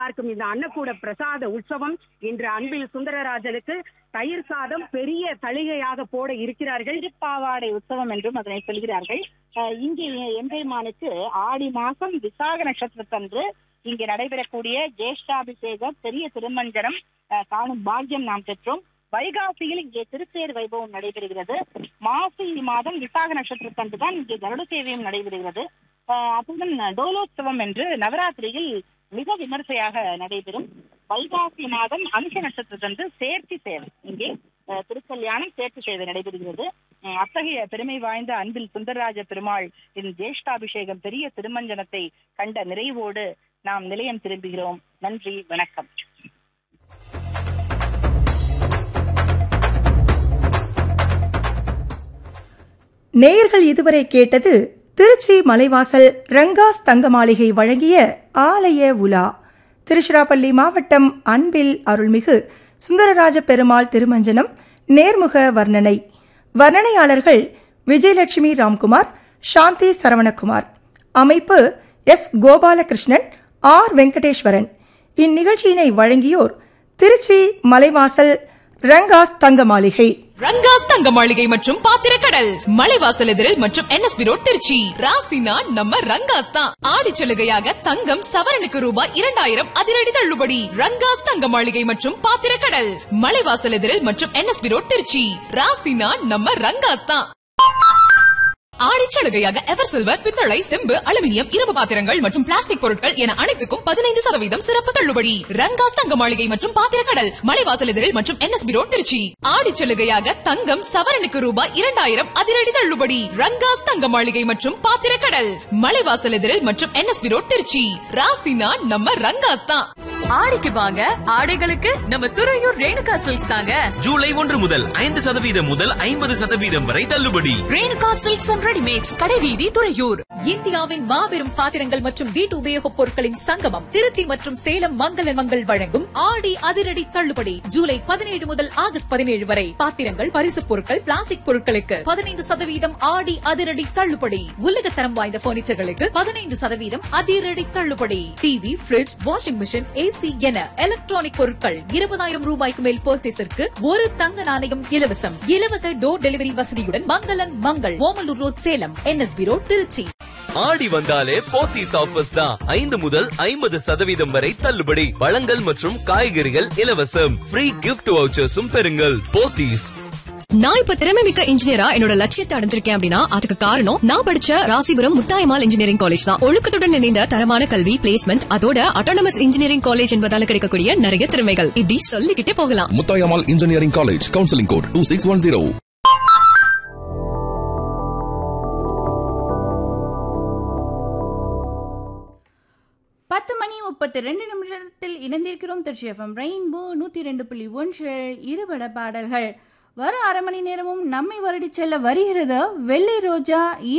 பார்க்கும் இந்த அன்னக்கூட பிரசாத உற்சவம் இன்று அன்பில் சுந்தரராஜனுக்கு தயிர் சாதம் பெரிய தளிகையாக போட இருக்கிறார்கள் திருப்பாவாடை உற்சவம் என்றும் அதனை சொல்கிறார்கள் அஹ் இங்கே எம்பெருமானுக்கு ஆடி மாசம் விசாக நட்சத்திரத்தன்று இங்கே நடைபெறக்கூடிய ஜேஷ்டாபிஷேகம் பெரிய திருமஞ்சனம் அஹ், காணும் பாக்கியம் நாம் பெற்றோம் வைகாசியில் இங்கே திருத்தேர் வைபவம் நடைபெறுகிறது மாசி மாதம் விசாக நட்சத்திரத்தன்று தான் இங்கே கருட சேவையும் நடைபெறுகிறது அஹ், அத்துடன் டோலோத்சவம் என்று நவராத்திரியில் மிக விமர்சையாக நடைபெறும் வைகாசி மாதம் அனுஷ நட்சத்திரத்தன்று சேர்த்தி சேவை இங்கே அஹ், திருக்கல்யாணம் சேர்த்து சேவை நடைபெறுகிறது அஹ், அத்தகைய பெருமை வாய்ந்த அன்பில் சுந்தரராஜ பெருமாள் இன் ஜேஷ்டாபிஷேகம் பெரிய திருமஞ்சனத்தை கண்ட நிறைவோடு நாம் நிலையம் திரும்புகிறோம் நன்றி வணக்கம் நேயர்கள் இதுவரை கேட்டது திருச்சி மலைவாசல் ரங்காஸ் தங்க மாளிகை வழங்கிய ஆலய உலா திருச்சிராப்பள்ளி மாவட்டம் அன்பில் அருள்மிகு சுந்தரராஜ பெருமாள் திருமஞ்சனம் நேர்முக வர்ணனை வர்ணனையாளர்கள் விஜயலட்சுமி ராம்குமார் சாந்தி சரவணகுமார் அமைப்பு எஸ் கோபாலகிருஷ்ணன் ஆர் வெங்கடேஸ்வரன் இந்நிகழ்ச்சியினை வழங்கியோர் திருச்சி மலைவாசல் ரங்காஸ் தங்க மாளிகை ரங்காஸ் தங்க மாளிகை மற்றும் பாத்திரக்கடல் மலைவாசல் எதிரில் மற்றும் என்எஸ்பி ரோட் திருச்சி ராசினா நம்ம ரங்காஸ் தான் ஆடி சலுகையாக தங்கம் சவரனுக்கு ரூபாய் இரண்டாயிரம் அதிரடி தள்ளுபடி ரங்காஸ் தங்க மாளிகை மற்றும் பாத்திரக்கடல் மலைவாசல் எதிரில் மற்றும் என்எஸ்பி ரோட் திருச்சி ராசினா நம்ம ரங்காஸ் தான் ஆடி சலுகையாக எவர் சில்வர் பித்தளை செம்பு அலுமினியம் இரும்பு பாத்திரங்கள் மற்றும் பிளாஸ்டிக் பொருட்கள் என அனைத்துக்கும் பதினைந்து சதவீதம் சிறப்பு தள்ளுபடி ரங்காஸ் தங்க மாளிகை மற்றும் பாத்திரக்கடல் மலைவாசல் எதிரில் மற்றும் என்எஸ்பி ரோட் திருச்சி ஆடி சலுகையாக தங்கம் சவரனுக்கு ரூபாய் இரண்டாயிரம் அதிரடி தள்ளுபடி ரங்காஸ் தங்க மாளிகை மற்றும் பாத்திரக்கடல் மலைவாசல் எதிரில் மற்றும் என்எஸ்பி ரோட் திருச்சி ராசினா நம்ம ரங்காஸ் தான் ஆடிக்கு வாங்க ஆடைகளுக்கு நம்ம துறையூர் ரேணுகா சில்க்ஸ் தாங்க ஜூலை ஒன்று முதல் ஐந்து சதவீதம் முதல் ஐம்பது சதவீதம் வரை தள்ளுபடி ரேணுகா சில்க்ஸ் அண்ட் ரெடிமேட்ஸ் கடைவீதி துறையூர் இந்தியாவின் மாபெரும் பாத்திரங்கள் மற்றும் வீட்டு உபயோகப் பொருட்களின் சங்கமம் திருச்சி மற்றும் சேலம் மங்கள மங்கள் வழங்கும் ஆடி அதிரடி தள்ளுபடி ஜூலை பதினேழு முதல் ஆகஸ்ட் பதினேழு வரை பாத்திரங்கள் பரிசுப் பொருட்கள் பிளாஸ்டிக் பொருட்களுக்கு பதினைந்து சதவீதம் ஆடி அதிரடி தள்ளுபடி உலகத்தரம் வாய்ந்த பர்னிச்சர்களுக்கு பதினைந்து சதவீதம் அதிரடி தள்ளுபடி TV fridge washing machine AC என எலக்ட்ரானிக் பொருட்கள் இருபதாயிரம் ரூபாய்க்கு மேல் பர்ச்சேஸிற்கு ஒரு தங்க நாணயம் இலவசம் இலவச டோர் டெலிவரி வசதியுடன் மங்களன் மங்கள் Omalur road Salem N S P road Trichy Aadi வந்தாலே போத்தீஸ் ஆஃபர்ஸ் தான் ஐந்து முதல் ஐம்பது சதவீதம் வரை தள்ளுபடி பழங்கள் மற்றும் காய்கறிகள் இலவசம் ஃப்ரீ கிஃப்ட் வவுச்சர்ஸும் பெறுங்கள் போத்தீஸ் நான் இப்ப திறமை மிக்க இன்ஜினியரா என்னோட லட்சியத்தை அடைஞ்சிருக்கேன் அப்படின்னா அதுக்கு காரணம் நான் படிச்ச ராசிபுரம் முத்தாயமால் இன்ஜினியரிங் காலேஜ் தான் ஒழுக்கத்துடன் இணைந்த தரமான கல்வி பிளேஸ்மெண்ட் அதோட அட்டானமஸ் இன்ஜினியரிங் காலேஜ் என்பதால கிடைக்கக்கூடிய நிறைய திறமைகள் இப்படி சொல்லிக்கிட்டே போகலாம் Muthayammal engineering college counselling code two six one zero பத்து மணி முப்பத்தி ரெண்டு நிமிஷத்தில் இணைந்திருக்கிறோம் திருச்சி எஃப்எம் ரெயின்போ நூற்றி ரெண்டு புள்ளி ஒன்றில் இருபட பாடல்கள் வர அரை மணி நேரமும் நம்மை வருடிச் செல்ல வருகிறது வெள்ளை ரோஜா